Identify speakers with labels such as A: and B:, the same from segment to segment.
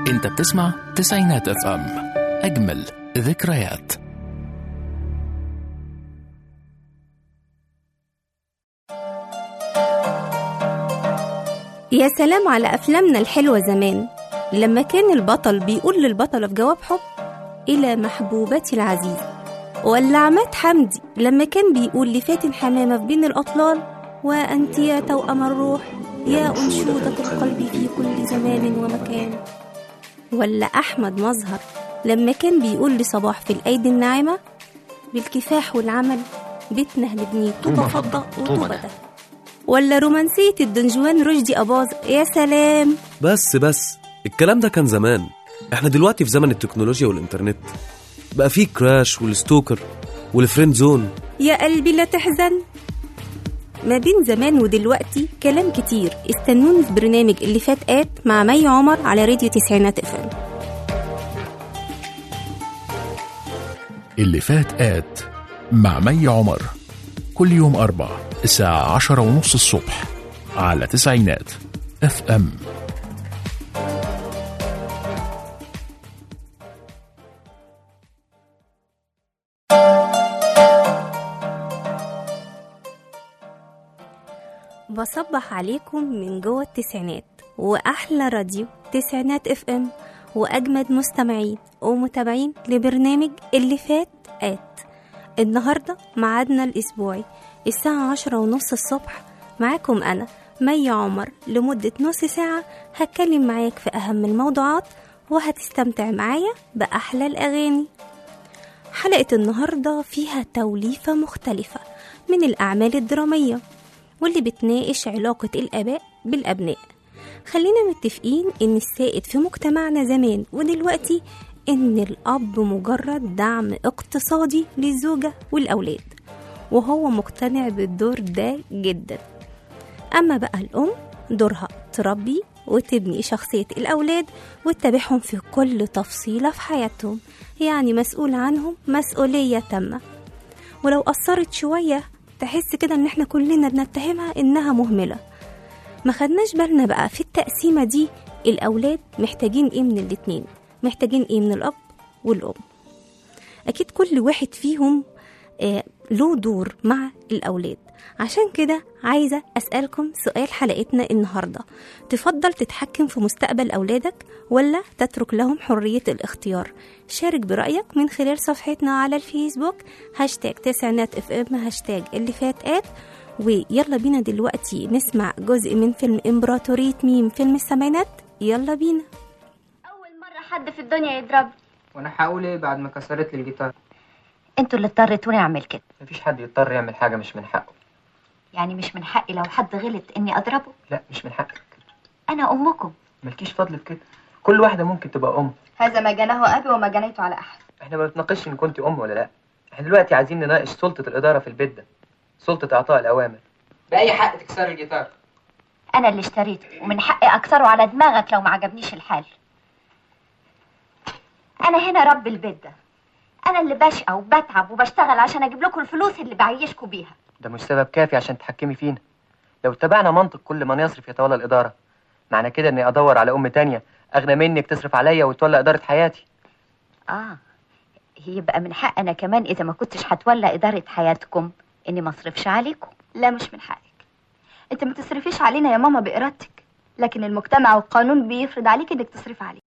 A: انت بتسمع تسعينات اف ام اجمل ذكريات
B: يا سلام على أفلامنا الحلوة زمان لما كان البطل بيقول للبطلة في جواب حب إلى محبوبتي العزيزة ولا عماد حمدي لما كان بيقول لفاتن حمامة في بين الأطلال وأنت يا توأم الروح يا أنشودة القلب في كل زمان ومكان ولا أحمد مظهر لما كان بيقول لصباح في الأيدي الناعمة بالكفاح والعمل بيتنا هنبنيه طوبة فضة وطوبة ده ولا رومانسية الدنجوان رشدي أباظ يا سلام
C: بس بس الكلام ده كان زمان احنا دلوقتي في زمن التكنولوجيا والإنترنت بقى فيه كراش والستوكر والفريند زون
B: يا قلبي لا تحزن ما بين زمان ودلوقتي كلام كتير استنوني في برنامج اللي فات آت مع مي عمر على راديو تسعينات افم
A: اللي فات آت مع مي عمر كل يوم أربع الساعة عشرة ونص الصبح على تسعينات اف ام
B: بصبح عليكم من جوه التسعينات وأحلى راديو تسعينات اف ام وأجمد مستمعين ومتابعين لبرنامج اللي فات آت النهاردة ميعادنا الأسبوعي الساعة عشرة ونص الصبح معاكم أنا مي عمر لمدة نص ساعة هتكلم معاك في أهم الموضوعات وهتستمتع معايا بأحلى الأغاني حلقة النهاردة فيها توليفة مختلفة من الأعمال الدرامية واللي بتناقش علاقة الآباء بالأبناء خلينا متفقين إن السائد في مجتمعنا زمان ودلوقتي إن الأب مجرد دعم اقتصادي للزوجة والأولاد وهو مقتنع بالدور ده جدا أما بقى الأم دورها تربي وتبني شخصية الأولاد وتتابعهم في كل تفصيلة في حياتهم يعني مسؤول عنهم مسؤولية تامة ولو قصرت شوية تحس كده ان احنا كلنا بنتهمها انها مهملة ما خدناش بالنا بقى في التقسيمة دي الأولاد محتاجين ايه من الاتنين محتاجين ايه من الأب والأم أكيد كل واحد فيهم آه له دور مع الأولاد عشان كده عايزة أسألكم سؤال حلقتنا النهاردة تفضل تتحكم في مستقبل أولادك ولا تترك لهم حرية الاختيار شارك برأيك من خلال صفحتنا على الفيسبوك هاشتاج تسعينات اف ام هاشتاج اللي فات آت ويلا بينا دلوقتي نسمع جزء من فيلم إمبراطورية ميم فيلم السبعينات يلا بينا
D: أول مرة حد في الدنيا يضربني
E: وانا هقول ايه بعد ما كسرت لي الجيتار
D: انتوا اللي اضطريتوني اعمل كده
E: مفيش حد يضطر يعمل حاجه مش من حقه
D: يعني مش من حقي لو حد غلط اني اضربه
E: لا مش من حقك
D: انا امكم
E: مالكيش فضل في كده كل واحده ممكن تبقى ام
D: هذا ما جناه ابي وما جنيته على احد
E: احنا ما بنتناقش ان كنت ام ولا لا احنا دلوقتي عايزين نناقش سلطه الاداره في البيت ده سلطه اعطاء الاوامر باي حق تكسر الجيتار
D: انا اللي اشتريته ومن حقي اكسره على دماغك لو ما عجبنيش الحال انا هنا رب البيت ده انا اللي بشقى وبتعب وبشتغل عشان اجيب لكم الفلوس اللي بعيشكم بيها
E: ده مش سبب كافي عشان تحكمي فينا لو اتبعنا منطق كل من يصرف يتولى الاداره معنى كده اني ادور على ام تانية اغنى منك تصرف عليا وتولى اداره حياتي
D: اه يبقى من حق انا كمان اذا ما كنتش هتولى اداره حياتكم اني ما اصرفش عليكم
F: لا مش من حقك انت ما تصرفيش علينا يا ماما بارادتك لكن المجتمع والقانون بيفرض عليك انك تصرفي عليه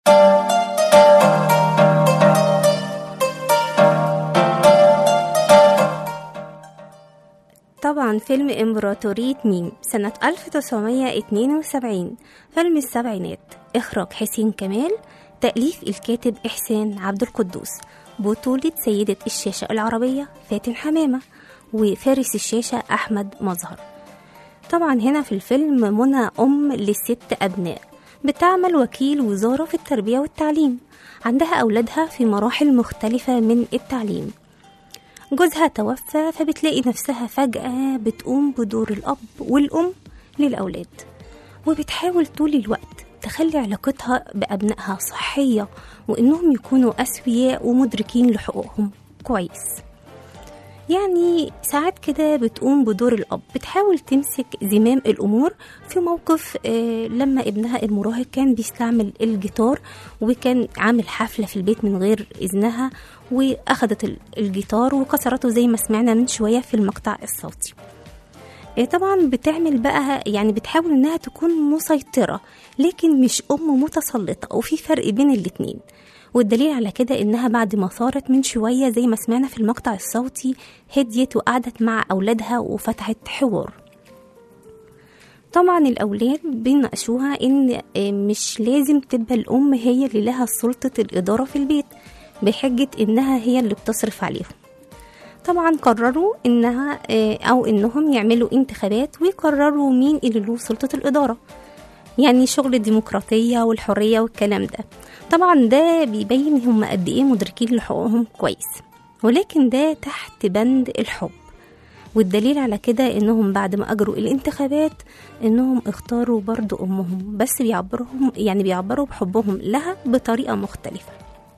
B: طبعا فيلم إمبراطورية ميم سنة 1972 فيلم السبعينات إخراج حسين كمال تأليف الكاتب إحسان عبد القدوس بطولة سيدة الشاشة العربية فاتن حمامة وفارس الشاشة أحمد مظهر طبعا هنا في الفيلم منى أم لست أبناء بتعمل وكيل وزارة في التربية والتعليم عندها أولادها في مراحل مختلفة من التعليم جوزها توفى فبتلاقي نفسها فجأة بتقوم بدور الأب والأم للأولاد وبتحاول طول الوقت تخلي علاقتها بأبنائها صحية وإنهم يكونوا أسوياء ومدركين لحقوقهم كويس يعني ساعات كده بتقوم بدور الأب بتحاول تمسك زمام الأمور في موقف آه، لما ابنها المراهق كان بيستعمل الجيتار وكان عامل حفلة في البيت من غير إذنها وأخدت ال- الجيتار وكسرته زي ما سمعنا من شوية في المقطع الصوتي آه، طبعا بتعمل بقى يعني بتحاول انها تكون مسيطرة لكن مش ام متسلطة وفي فرق بين الاتنين والدليل على كده انها بعد ما ثارت من شوية زي ما سمعنا في المقطع الصوتي هديت وقعدت مع اولادها وفتحت حوار طبعا الاولاد بيناقشوها ان آه، مش لازم تبقى الام هي اللي لها سلطة الادارة في البيت بحجة انها هي اللي بتصرف عليهم طبعا قرروا انها آه، او انهم يعملوا انتخابات ويقرروا مين اللي له سلطة الإدارة يعني شغل الديمقراطية والحرية والكلام ده طبعا ده بيبين هم قد ايه مدركين لحقوقهم كويس ولكن ده تحت بند الحب والدليل على كده انهم بعد ما اجروا الانتخابات انهم اختاروا برضو امهم بس بيعبرهم يعني بيعبروا بحبهم لها بطريقة مختلفة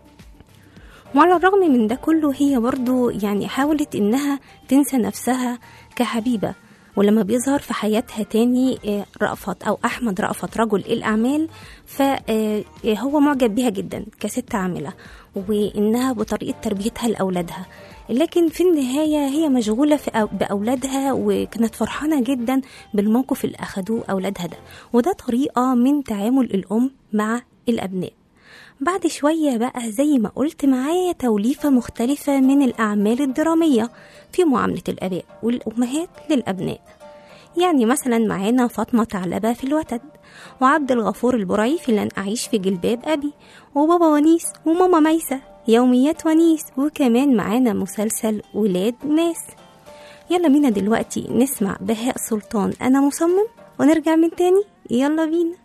B: وعلى الرغم من ده كله هي برضو يعني حاولت انها تنسى نفسها كحبيبة ولما بيظهر في حياتها تاني آه، رأفت أو أحمد رأفت رجل الأعمال فهو معجب بيها جدا كست عاملة وإنها بطريقة تربيتها لأولادها لكن في النهاية هي مشغولة في أو- بأولادها وكانت فرحانة جدا بالموقف اللي أخدوه أولادها ده وده طريقة من تعامل الأم مع الأبناء بعد شوية بقى زي ما قلت معايا توليفة مختلفة من الأعمال الدرامية في معاملة الآباء والأمهات للأبناء يعني مثلا معانا فاطمة ثعلبة في الوتد وعبد الغفور البرعي في لن أعيش في جلباب أبي وبابا ونيس وماما ميسة يوميات ونيس وكمان معانا مسلسل ولاد ناس يلا بينا دلوقتي نسمع بهاء سلطان أنا مصمم ونرجع من تاني يلا بينا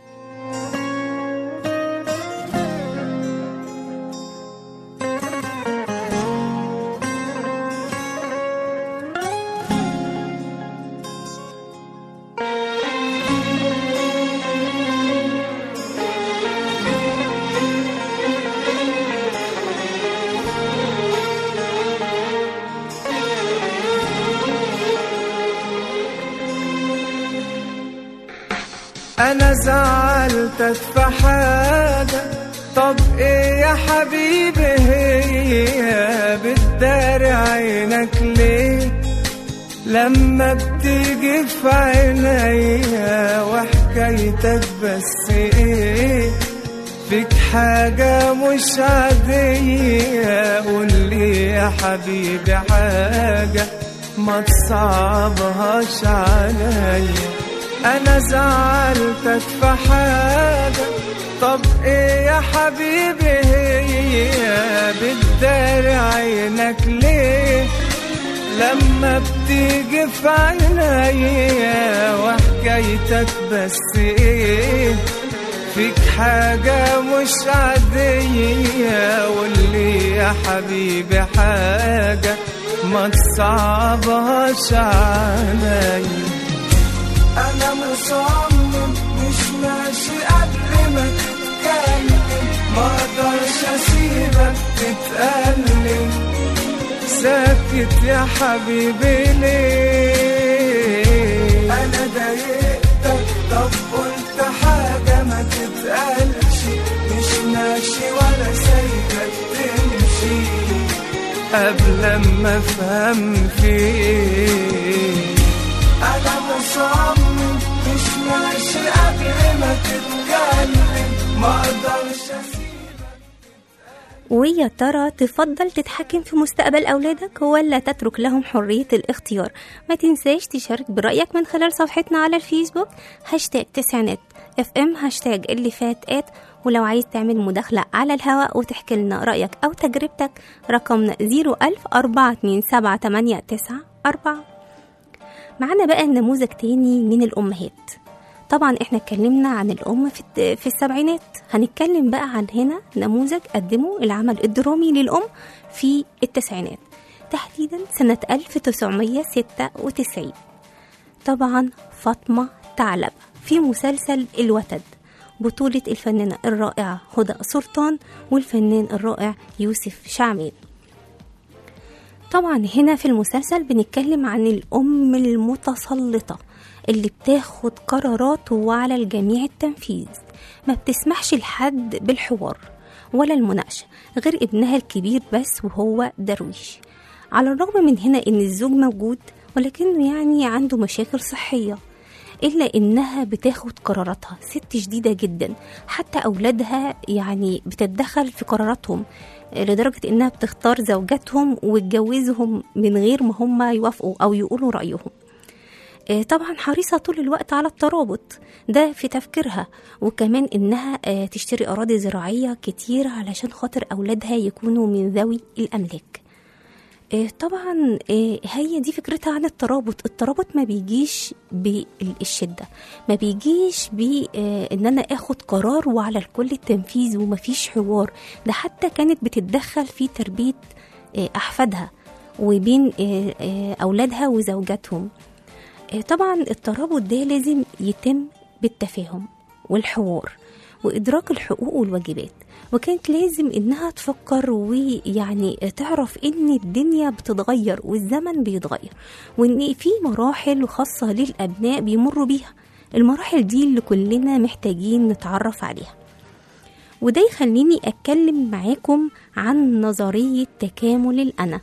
G: انا زعلتك في حاجة طب ايه يا حبيبي هي بتداري عينك ليه لما بتيجي في عينيا وحكايتك بس ايه فيك حاجة مش عادية قولي يا حبيبي حاجة ما تصعبهاش عليا انا زعلتك في حاجة طب ايه يا حبيبي هي بتداري عينك ليه لما بتيجي في عينيا وحكايتك بس ايه فيك حاجة مش عادية واللي يا حبيبي حاجة ما تصعبهاش عليا انا مصمم مش ماشي قبل ما تتكلم ما اقدرش اسيبك تتألم ساكت يا حبيبي ليه انا ضايقتك طب قلت حاجة ما تتقالش مش ماشي ولا سايبك تمشي قبل ما افهم فيك انا مصمم مش ماشي قبل ما تتكلم ما اقدرش اسيبك
B: ويا ترى تفضل تتحكم في مستقبل أولادك ولا تترك لهم حرية الاختيار ما تنساش تشارك برأيك من خلال صفحتنا على الفيسبوك هاشتاج تسعينات اف ام هاشتاج اللي فات ات ولو عايز تعمل مداخلة على الهواء وتحكي لنا رأيك أو تجربتك رقمنا 01000 427 معانا بقى نموذج تاني من الأمهات طبعا احنا اتكلمنا عن الأم في, الت- في السبعينات هنتكلم بقى عن هنا نموذج قدمه العمل الدرامي للأم في التسعينات تحديدا سنة 1996 طبعا فاطمة ثعلب في مسلسل الوتد بطولة الفنانة الرائعة هدى سلطان والفنان الرائع يوسف شعبان طبعا هنا في المسلسل بنتكلم عن الأم المتسلطة اللي بتاخد قرارات وعلى الجميع التنفيذ ما بتسمحش لحد بالحوار ولا المناقشة غير ابنها الكبير بس وهو درويش على الرغم من هنا ان الزوج موجود ولكنه يعني عنده مشاكل صحية إلا إنها بتاخد قراراتها ست شديدة جدا حتى أولادها يعني بتتدخل في قراراتهم لدرجة إنها بتختار زوجاتهم وتجوزهم من غير ما هم يوافقوا أو يقولوا رأيهم آه، طبعا حريصة طول الوقت على الترابط ده في تفكيرها وكمان إنها آه، تشتري أراضي زراعية كتير علشان خاطر أولادها يكونوا من ذوي الأملاك آه، طبعا آه، هي دي فكرتها عن الترابط الترابط ما بيجيش بالشدة ما بيجيش بان انا اخد قرار وعلى الكل التنفيذ ومفيش حوار ده حتى كانت بتتدخل في تربية آه، احفادها وبين آه، آه، اولادها وزوجاتهم آه، طبعا الترابط ده لازم يتم بالتفاهم والحوار وإدراك الحقوق والواجبات وكانت لازم إنها تفكر ويعني تعرف إن الدنيا بتتغير والزمن بيتغير وإن في مراحل خاصة للأبناء بيمروا بيها المراحل دي اللي كلنا محتاجين نتعرف عليها وده يخليني أتكلم معاكم عن نظرية تكامل الأنا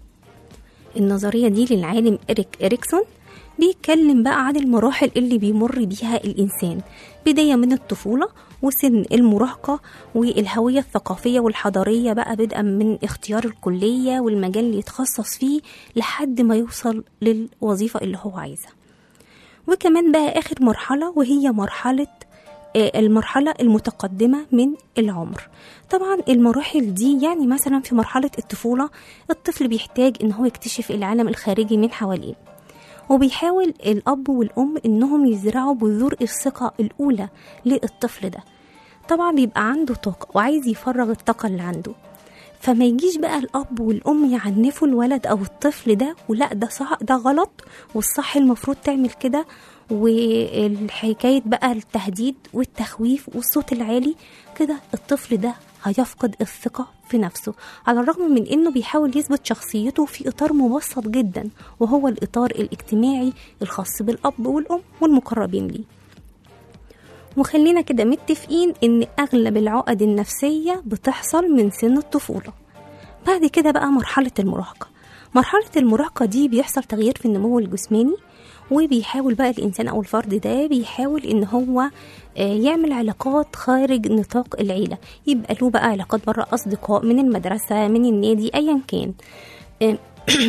B: النظرية دي للعالم إريك إريكسون بيتكلم بقى عن المراحل اللي بيمر بيها الإنسان بداية من الطفولة وسن المراهقة والهوية الثقافية والحضارية بقى بدءا من اختيار الكلية والمجال اللي يتخصص فيه لحد ما يوصل للوظيفة اللي هو عايزها وكمان بقى آخر مرحلة وهي مرحلة آه، المرحلة المتقدمة من العمر طبعا المراحل دي يعني مثلا في مرحلة الطفولة الطفل بيحتاج ان هو يكتشف العالم الخارجي من حواليه وبيحاول الأب والأم إنهم يزرعوا بذور الثقة الأولى للطفل ده طبعا بيبقى عنده طاقة وعايز يفرغ الطاقة اللي عنده فما يجيش بقى الأب والأم يعنفوا الولد أو الطفل ده ولا ده صح ده غلط والصح المفروض تعمل كده والحكاية بقى التهديد والتخويف والصوت العالي كده الطفل ده هيفقد الثقة في نفسه على الرغم من انه بيحاول يثبت شخصيته في اطار مبسط جدا وهو الاطار الاجتماعي الخاص بالاب والام والمقربين ليه وخلينا كده متفقين ان اغلب العقد النفسية بتحصل من سن الطفولة بعد كده بقى مرحلة المراهقة مرحلة المراهقة دي بيحصل تغيير في النمو الجسماني وبيحاول بقى الإنسان أو الفرد ده بيحاول إن هو آه، يعمل علاقات خارج نطاق العيلة يبقى له بقى علاقات بره أصدقاء من المدرسة من النادي أيا كان آه،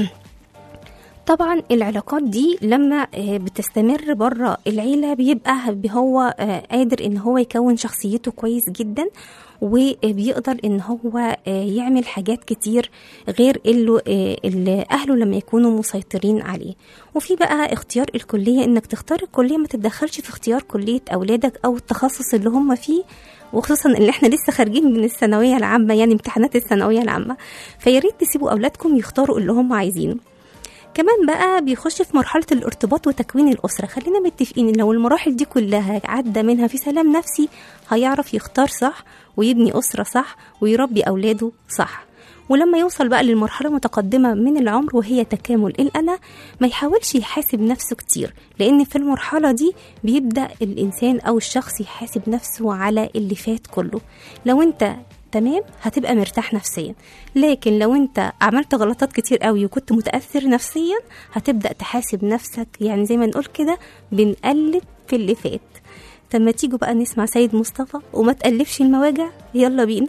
B: طبعا العلاقات دي لما آه، بتستمر بره العيلة بيبقى هو آه، قادر ان هو يكون شخصيته كويس جدا وبيقدر ان هو آه، يعمل حاجات كتير غير اللي, آه، اللي اهله لما يكونوا مسيطرين عليه وفي بقى اختيار الكلية انك تختار الكلية ما تتدخلش في اختيار كلية اولادك او التخصص اللي هم فيه وخصوصا ان احنا لسه خارجين من الثانويه العامه يعني امتحانات الثانويه العامه فيا ريت تسيبوا اولادكم يختاروا اللي هم عايزينه كمان بقى بيخش في مرحلة الارتباط وتكوين الأسرة خلينا متفقين إن لو المراحل دي كلها عدى منها في سلام نفسي هيعرف يختار صح ويبني أسرة صح ويربي أولاده صح ولما يوصل بقى للمرحلة المتقدمة من العمر وهي تكامل الأنا ما يحاولش يحاسب نفسه كتير لأن في المرحلة دي بيبدأ الإنسان أو الشخص يحاسب نفسه على اللي فات كله لو أنت تمام هتبقى مرتاح نفسيا لكن لو انت عملت غلطات كتير قوي وكنت متاثر نفسيا هتبدا تحاسب نفسك يعني زي ما نقول كده بنقلب في اللي فات طب ما تيجوا بقى نسمع سيد مصطفى وما تقلبش المواجع يلا بينا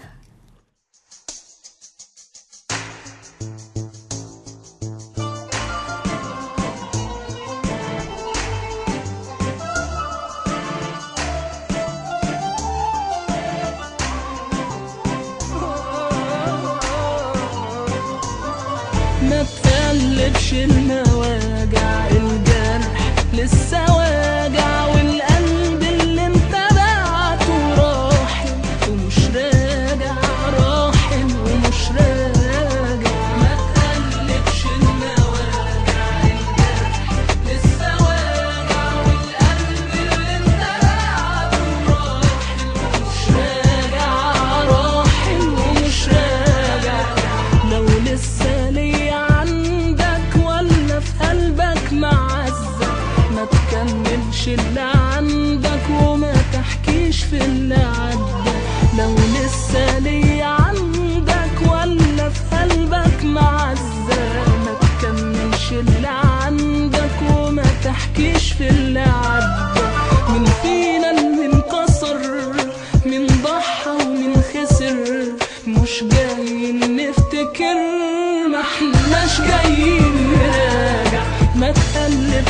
G: ما تقلبش المواجع الجرح لسه واجع والقلب اللي انت بعته راح ومش راجع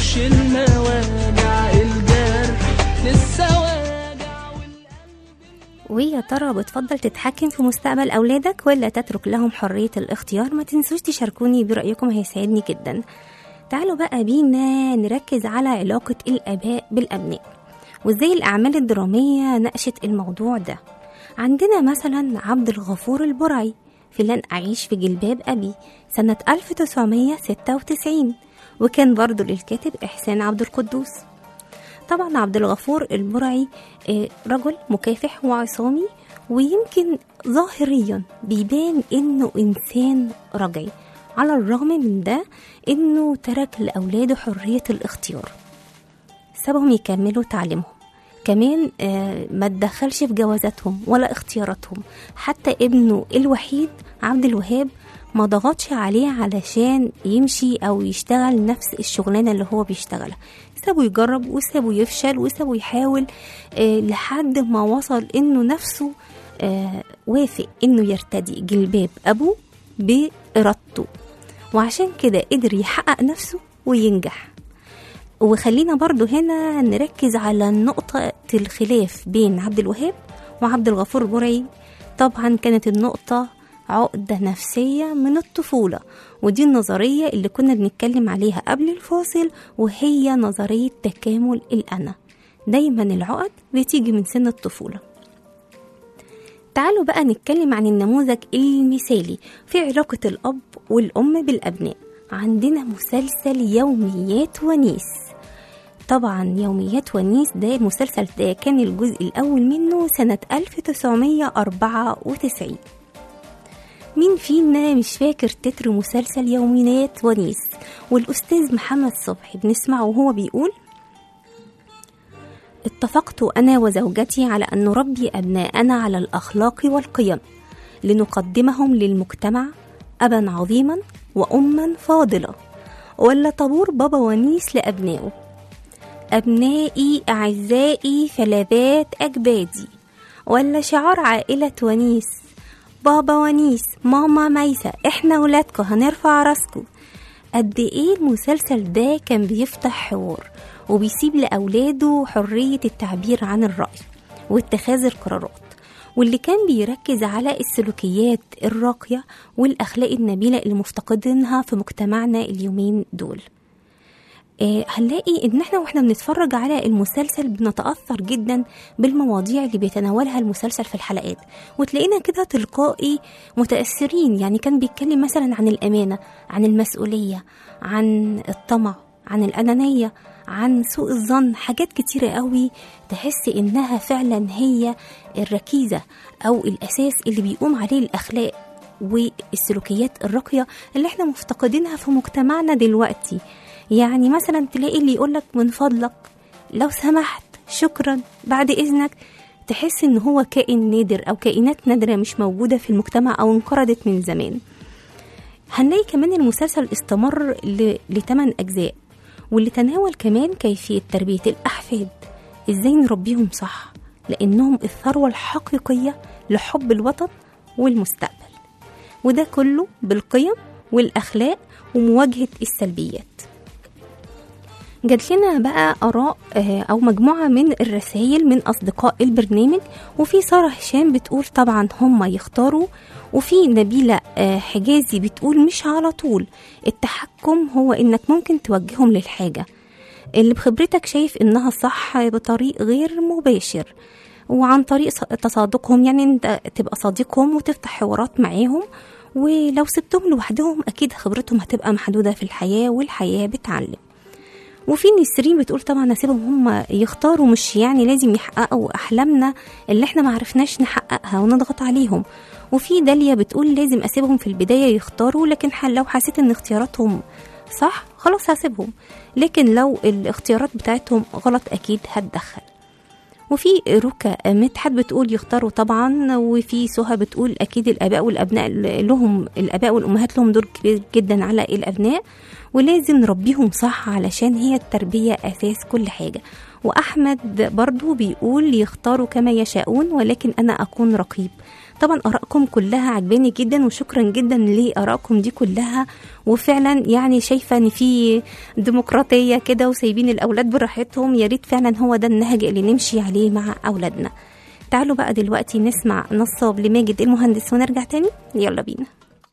G: تتعلمش المواجع الجرح لسه واجع
B: ويا ترى بتفضل تتحكم في مستقبل أولادك ولا تترك لهم حرية الاختيار ما تنسوش تشاركوني برأيكم هيساعدني جدا تعالوا بقى بينا نركز على علاقة الآباء بالأبناء وإزاي الأعمال الدرامية ناقشت الموضوع ده عندنا مثلا عبد الغفور البرعي في لن أعيش في جلباب أبي سنة 1996 وكان برضه للكاتب إحسان عبد القدوس طبعا عبد الغفور البرعي آه، رجل مكافح وعصامي ويمكن ظاهريا بيبان انه انسان رجعي على الرغم من ده انه ترك لاولاده حريه الاختيار سابهم يكملوا تعليمهم كمان آه، ما تدخلش في جوازاتهم ولا اختياراتهم حتى ابنه الوحيد عبد الوهاب ما ضغطش عليه علشان يمشي او يشتغل نفس الشغلانه اللي هو بيشتغلها سابه يجرب وسابه يفشل وسابه يحاول آه لحد ما وصل انه نفسه آه وافق انه يرتدي جلباب ابوه بارادته وعشان كده قدر يحقق نفسه وينجح وخلينا برضو هنا نركز على نقطة الخلاف بين عبد الوهاب وعبد الغفور البرعي طبعا كانت النقطة عقدة نفسية من الطفولة ودي النظرية اللي كنا بنتكلم عليها قبل الفاصل وهي نظرية تكامل الأنا دايما العقد بتيجي من سن الطفولة تعالوا بقى نتكلم عن النموذج المثالي في علاقة الأب والأم بالأبناء عندنا مسلسل يوميات ونيس طبعا يوميات ونيس ده المسلسل ده كان الجزء الأول منه سنة 1994 مين فينا مش فاكر تتر مسلسل يوميات ونيس والأستاذ محمد صبحي بنسمعه وهو بيقول اتفقت أنا وزوجتي على أن نربي أبناءنا على الأخلاق والقيم لنقدمهم للمجتمع أبا عظيما وأما فاضلة ولا طابور بابا ونيس لأبنائه أبنائي أعزائي فلذات أجدادي ولا شعار عائلة ونيس بابا ونيس ماما ميسة احنا ولادكم هنرفع راسكم قد ايه المسلسل ده كان بيفتح حوار وبيسيب لأولاده حرية التعبير عن الرأي واتخاذ القرارات واللي كان بيركز على السلوكيات الراقية والأخلاق النبيلة اللي مفتقدينها في مجتمعنا اليومين دول آه، هنلاقي ان احنا واحنا بنتفرج على المسلسل بنتاثر جدا بالمواضيع اللي بيتناولها المسلسل في الحلقات وتلاقينا كده تلقائي متاثرين يعني كان بيتكلم مثلا عن الامانه عن المسؤوليه عن الطمع عن الانانيه عن سوء الظن حاجات كتيرة قوي تحس إنها فعلا هي الركيزة أو الأساس اللي بيقوم عليه الأخلاق والسلوكيات الراقية اللي احنا مفتقدينها في مجتمعنا دلوقتي يعني مثلا تلاقي اللي يقولك من فضلك لو سمحت شكرا بعد إذنك تحس إن هو كائن نادر أو كائنات نادرة مش موجودة في المجتمع أو انقرضت من زمان هنلاقي كمان المسلسل استمر ل 8 أجزاء واللي تناول كمان كيفية تربية الأحفاد إزاي نربيهم صح لأنهم الثروة الحقيقية لحب الوطن والمستقبل وده كله بالقيم والأخلاق ومواجهة السلبيات جات لنا بقى آراء آه، أو مجموعة من الرسائل من أصدقاء البرنامج وفي سارة هشام بتقول طبعا هم يختاروا وفي نبيلة آه، حجازي بتقول مش على طول التحكم هو إنك ممكن توجههم للحاجة اللي بخبرتك شايف إنها صح بطريق غير مباشر وعن طريق ص- تصادقهم يعني انت تبقى صديقهم وتفتح حوارات معاهم ولو سبتهم لوحدهم اكيد خبرتهم هتبقى محدودة في الحياة والحياة بتعلم وفي نسرين بتقول طبعا اسيبهم هم يختاروا مش يعني لازم يحققوا احلامنا اللي احنا معرفناش نحققها ونضغط عليهم وفي داليا بتقول لازم اسيبهم في البدايه يختاروا لكن حل لو حسيت ان اختياراتهم صح خلاص هسيبهم لكن لو الاختيارات بتاعتهم غلط اكيد هتدخل وفي روكا مدحت بتقول يختاروا طبعا وفي سهى بتقول اكيد الاباء والابناء لهم الاباء والامهات لهم دور كبير جدا على الابناء ولازم نربيهم صح علشان هي التربيه اساس كل حاجه وأحمد برضو بيقول يختاروا كما يشاءون ولكن أنا أكون رقيب طبعا آرائكم كلها عجباني جدا وشكرا جدا لآرائكم دي كلها وفعلا يعني شايفة إن في ديمقراطية كده وسايبين الأولاد براحتهم يا ريت فعلا هو ده النهج اللي نمشي عليه مع أولادنا تعالوا بقى دلوقتي نسمع نصاب لماجد المهندس ونرجع تاني يلا بينا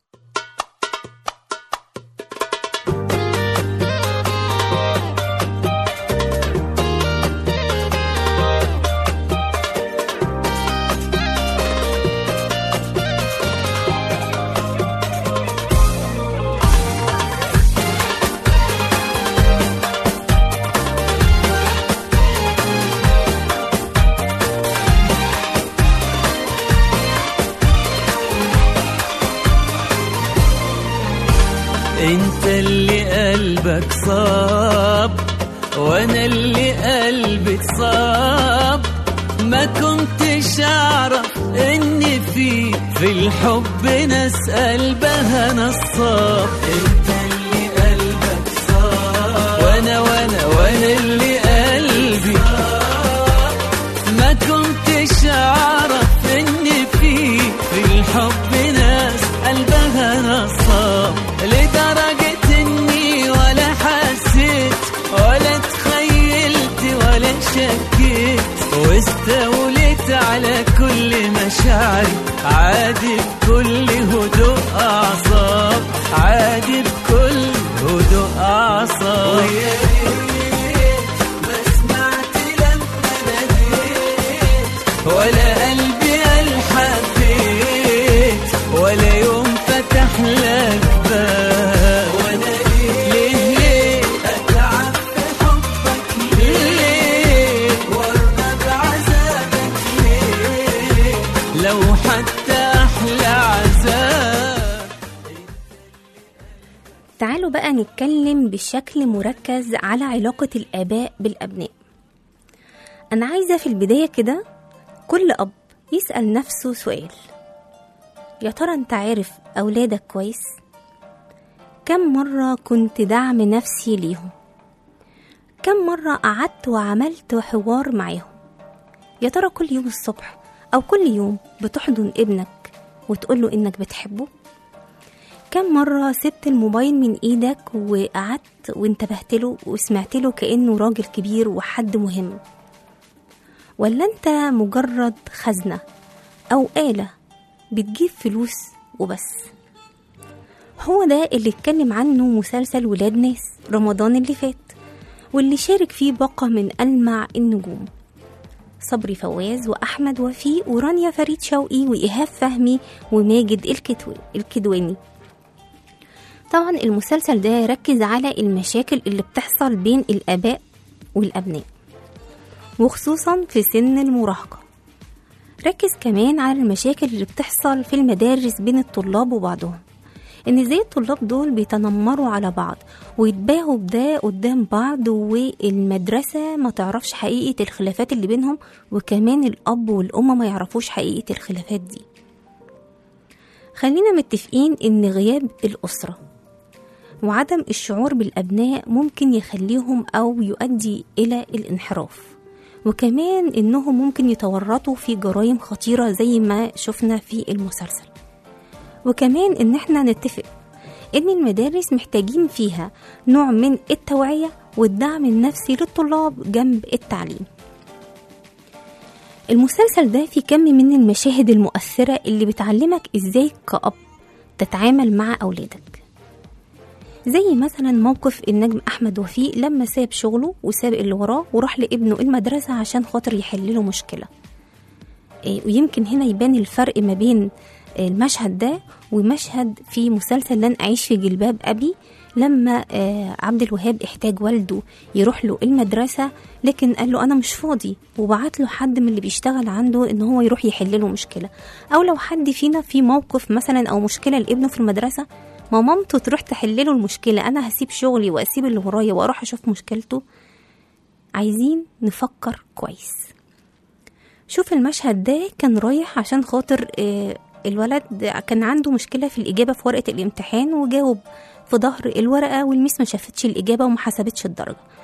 G: انت اللي قلبك صاب وانا اللي قلبي اتصاب ما كنتش اعرف ان في في الحب ناس قلبها نصاب انت اللي قلبك صاب وانا وانا وانا اللي قلبي ما كنتش اعرف ان في في الحب ناس قلبها نصاب لدرجة اني ولا حسيت ولا تخيلت ولا شكيت واستوليت على كل مشاعري عادي بكل هدوء اعصاب عادي بكل هدوء اعصاب ويا ريت ما سمعت لما ناديت ولا قلبي قال حبيت ولا يوم فتح لك باب وانا ليه ليه ليه اتعب في حبك ليه وارضى بعذابك ليه لو حتى احلى عذاب
B: تعالوا بقى نتكلم بشكل مركز على علاقة الآباء بالأبناء أنا عايزة في البداية كده كل أب يسأل نفسه سؤال يا ترى أنت عارف أولادك كويس؟ كم مرة كنت دعم نفسي ليهم؟ كم مرة قعدت وعملت حوار معاهم؟ يا ترى كل يوم الصبح أو كل يوم بتحضن ابنك وتقوله إنك بتحبه؟ كم مرة سبت الموبايل من ايدك وقعدت وانتبهت له وسمعت له كأنه راجل كبير وحد مهم ولا انت مجرد خزنة أو آلة بتجيب فلوس وبس هو ده اللي اتكلم عنه مسلسل ولاد ناس رمضان اللي فات واللي شارك فيه باقة من ألمع النجوم صبري فواز وأحمد وفيق ورانيا فريد شوقي وإيهاب فهمي وماجد الكتو- الكدواني طبعا المسلسل ده ركز على المشاكل اللي بتحصل بين الآباء والأبناء وخصوصا في سن المراهقة ركز كمان على المشاكل اللي بتحصل في المدارس بين الطلاب وبعضهم ان ازاي الطلاب دول بيتنمروا على بعض ويتباهوا بده قدام بعض والمدرسة ما تعرفش حقيقة الخلافات اللي بينهم وكمان الأب والأم ما يعرفوش حقيقة الخلافات دي خلينا متفقين ان غياب الأسرة وعدم الشعور بالأبناء ممكن يخليهم أو يؤدي إلى الانحراف وكمان إنهم ممكن يتورطوا في جرائم خطيرة زي ما شفنا في المسلسل وكمان إن احنا نتفق إن المدارس محتاجين فيها نوع من التوعية والدعم النفسي للطلاب جنب التعليم المسلسل ده فيه كم من المشاهد المؤثرة اللي بتعلمك إزاي كأب تتعامل مع أولادك زي مثلا موقف النجم أحمد وفيق لما ساب شغله وساب اللي وراه وراح لابنه المدرسة عشان خاطر يحل له مشكلة إيه، ويمكن هنا يبان الفرق ما بين المشهد ده ومشهد في مسلسل لن أعيش في جلباب أبي لما آه، عبد الوهاب احتاج والده يروح له المدرسة لكن قال له أنا مش فاضي وبعت له حد من اللي بيشتغل عنده إن هو يروح يحل له مشكلة أو لو حد فينا في موقف مثلا أو مشكلة لابنه في المدرسة ما مامته تروح تحل له المشكلة أنا هسيب شغلي وأسيب اللي ورايا وأروح أشوف مشكلته عايزين نفكر كويس شوف المشهد ده كان رايح عشان خاطر آه، الولد كان عنده مشكلة في الإجابة في ورقة الامتحان وجاوب في ظهر الورقة والميس ما شافتش الإجابة وما حسبتش الدرجة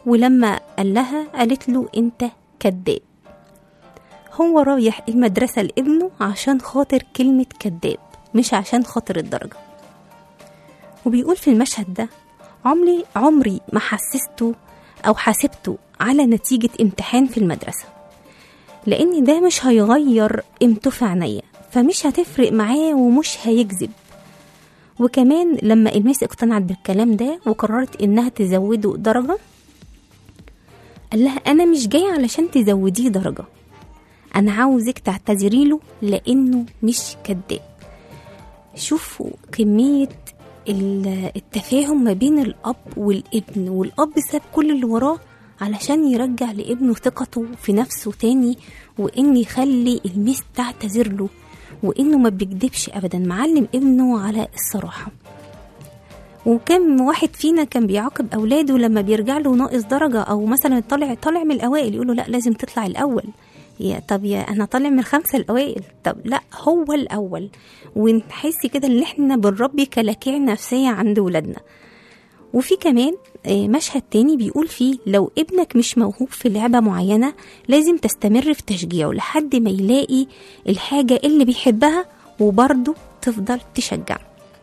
B: ولما قال لها قالت له انت كذاب هو رايح المدرسة لابنه عشان خاطر كلمة كذاب مش عشان خاطر الدرجة وبيقول في المشهد ده عمري عمري ما حسسته أو حاسبته على نتيجة امتحان في المدرسة لأن ده مش هيغير قيمته في عينيا فمش هتفرق معاه ومش هيكذب وكمان لما الميس اقتنعت بالكلام ده وقررت انها تزوده درجة قال لها انا مش جاي علشان تزوديه درجة انا عاوزك تعتذري له لانه مش كذاب شوفوا كمية ال- التفاهم ما بين الأب والابن والأب ساب كل اللي وراه علشان يرجع لابنه ثقته في نفسه تاني وإن يخلي الميس تعتذر له وإنه ما بيكدبش أبدا معلم ابنه على الصراحة وكم واحد فينا كان بيعاقب أولاده لما بيرجع له ناقص درجة أو مثلا طالع طالع من الأوائل يقول له لا لازم تطلع الأول يا طب يا انا طالع من الخمسه الاوائل طب لا هو الاول ونحس كده ان احنا بنربي كلاكيع نفسيه عند ولادنا وفي كمان آه، مشهد تاني بيقول فيه لو ابنك مش موهوب في لعبة معينة لازم تستمر في تشجيعه لحد ما يلاقي الحاجة اللي بيحبها وبرضه تفضل تشجعه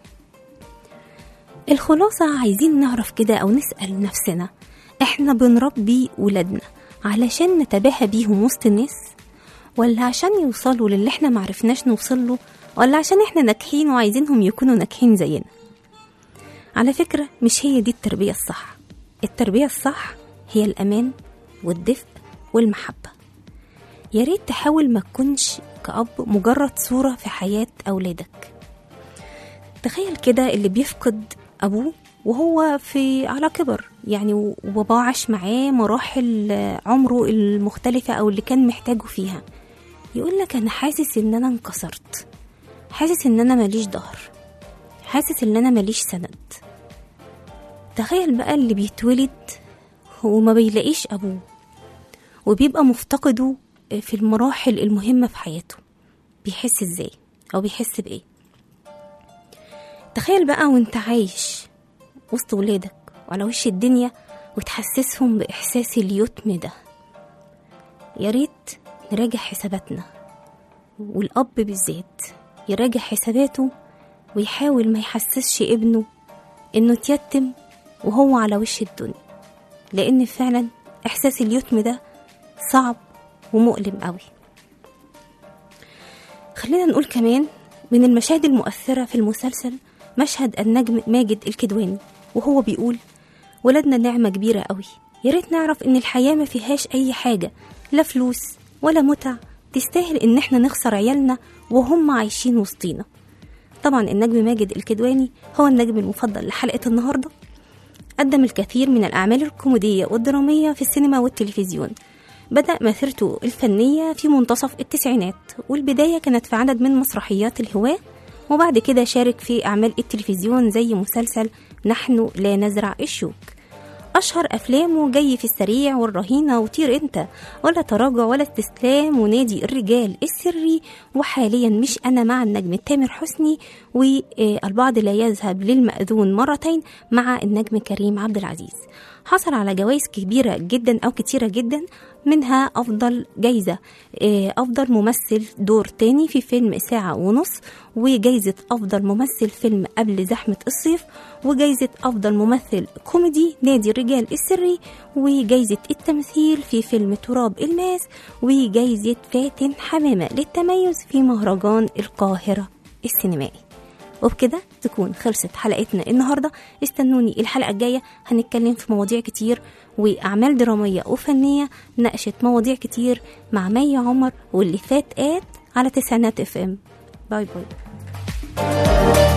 B: الخلاصة عايزين نعرف كده أو نسأل نفسنا احنا بنربي ولادنا علشان نتباهى بيهم وسط الناس ولا عشان يوصلوا للي احنا معرفناش نوصله ولا عشان احنا ناجحين وعايزينهم يكونوا ناجحين زينا على فكرة مش هي دي التربية الصح التربية الصح هي الأمان والدفء والمحبة يا ريت تحاول ما تكونش كأب مجرد صورة في حياة أولادك تخيل كده اللي بيفقد أبوه وهو في على كبر يعني وباباه عاش معاه مراحل عمره المختلفة أو اللي كان محتاجه فيها يقول لك أنا حاسس إن أنا انكسرت حاسس إن أنا ماليش ظهر حاسس إن أنا ماليش سند تخيل بقى اللي بيتولد وما بيلاقيش أبوه وبيبقى مفتقده في المراحل المهمة في حياته بيحس ازاي أو بيحس بإيه تخيل بقى وانت عايش وسط ولادك وعلى وش الدنيا وتحسسهم بإحساس اليتم ده يا ريت نراجع حساباتنا والأب بالذات يراجع حساباته ويحاول ما يحسسش ابنه إنه اتيتم وهو على وش الدنيا لأن فعلا إحساس اليتم ده صعب ومؤلم قوي خلينا نقول كمان من المشاهد المؤثرة في المسلسل مشهد النجم ماجد الكدواني وهو بيقول ولادنا نعمة كبيرة قوي يا ريت نعرف ان الحياة ما فيهاش اي حاجة لا فلوس ولا متع تستاهل ان احنا نخسر عيالنا وهم عايشين وسطينا طبعا النجم ماجد الكدواني هو النجم المفضل لحلقة النهاردة قدم الكثير من الأعمال الكوميدية والدرامية في السينما والتلفزيون بدأ مسيرته الفنية في منتصف التسعينات والبداية كانت في عدد من مسرحيات الهواة وبعد كده شارك في أعمال التلفزيون زي مسلسل نحن لا نزرع الشوك أشهر أفلامه جاي في السريع والرهينة وطير أنت ولا تراجع ولا استسلام ونادي الرجال السري وحاليا مش أنا مع النجم تامر حسني والبعض لا يذهب للمأذون مرتين مع النجم كريم عبد العزيز حصل على جوائز كبيرة جدا أو كتيرة جدا منها أفضل جايزة أفضل ممثل دور تاني في فيلم ساعة ونص وجايزة أفضل ممثل فيلم قبل زحمة الصيف وجايزة أفضل ممثل كوميدي نادي الرجال السري وجايزة التمثيل في فيلم تراب الماس وجايزة فاتن حمامة للتميز في مهرجان القاهرة السينمائي وبكده تكون خلصت حلقتنا النهارده استنوني الحلقه الجايه هنتكلم في مواضيع كتير واعمال دراميه وفنيه ناقشت مواضيع كتير مع مي عمر واللي فات آت على تسعينات اف ام باي باي